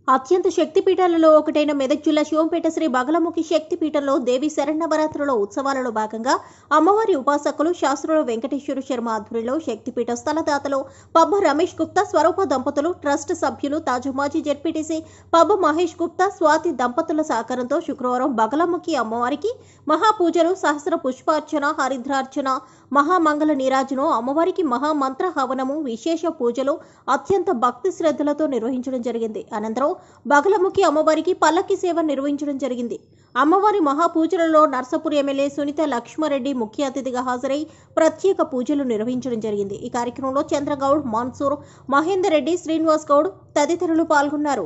అత్యంత శక్తిపీఠాలలో ఒకటైన మెదక్ జిల్లా శివంపేట శ్రీ బగలముఖి శక్తిపీఠంలో దేవి శరణవరాత్రుల ఉత్సవాలలో భాగంగా అమ్మవారి ఉపాసకులు శాస్త్రుల వెంకటేశ్వర శర్మ ఆధ్వర్యంలో శక్తిపీఠ స్థలదాతలు పబ్బ రమేష్ గుప్తా స్వరూప దంపతులు ట్రస్ట్ సభ్యులు తాజు మాజీ జెడ్పీటీసీ పబ్బ మహేష్ గుప్తా స్వాతి దంపతుల సహకారంతో శుక్రవారం బగలముఖి అమ్మవారికి మహాపూజలు సహస్ర పుష్పార్చన హరిద్రార్చన మహామంగళ నీరాజును అమ్మవారికి మహామంత్ర హవనము విశేష పూజలు అత్యంత భక్తి శ్రద్ధలతో నిర్వహించడం జరిగింది అనంతరం బగలముఖి అమ్మవారికి పల్లకి సేవ నిర్వహించడం జరిగింది అమ్మవారి మహాపూజలలో నర్సపూర్ ఎమ్మెల్యే సునీత లక్ష్మారెడ్డి ముఖ్య అతిథిగా హాజరై ప్రత్యేక పూజలు నిర్వహించడం జరిగింది ఈ కార్యక్రమంలో చంద్రగౌడ్ మాన్సూర్ మహేందర్ రెడ్డి శ్రీనివాస్ గౌడ్ తదితరులు పాల్గొన్నారు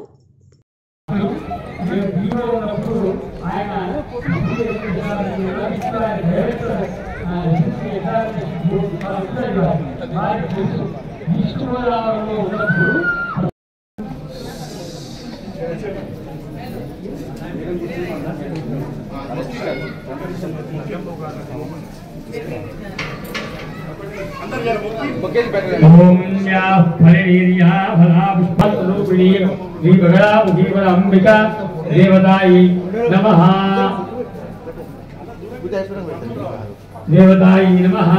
ఓం యా ఫలనీర్యా ఫలా పుష్పస్వరూపిణీ శ్రీ బగళాముఖీవర అంబిక దేవతాయి నమః దేవతాయి నమః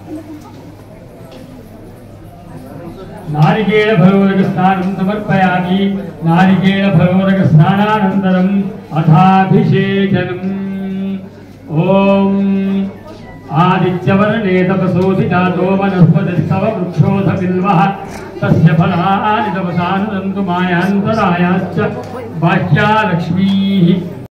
నారికేళ ఫలోదక స్నానం సమర్పయామి నారికేళ ఫలోదక స్నానానంతరం అథాభిషేచనం ఓం ఆదిత్యవర్ణే తపసోసి జాతో వనస్పతిస్తవ వృక్షోధ బిల్వః తస్య ఫలాని తపసానుదంతు మాయాంతరాయాశ్చ బాహ్యా లక్ష్మీః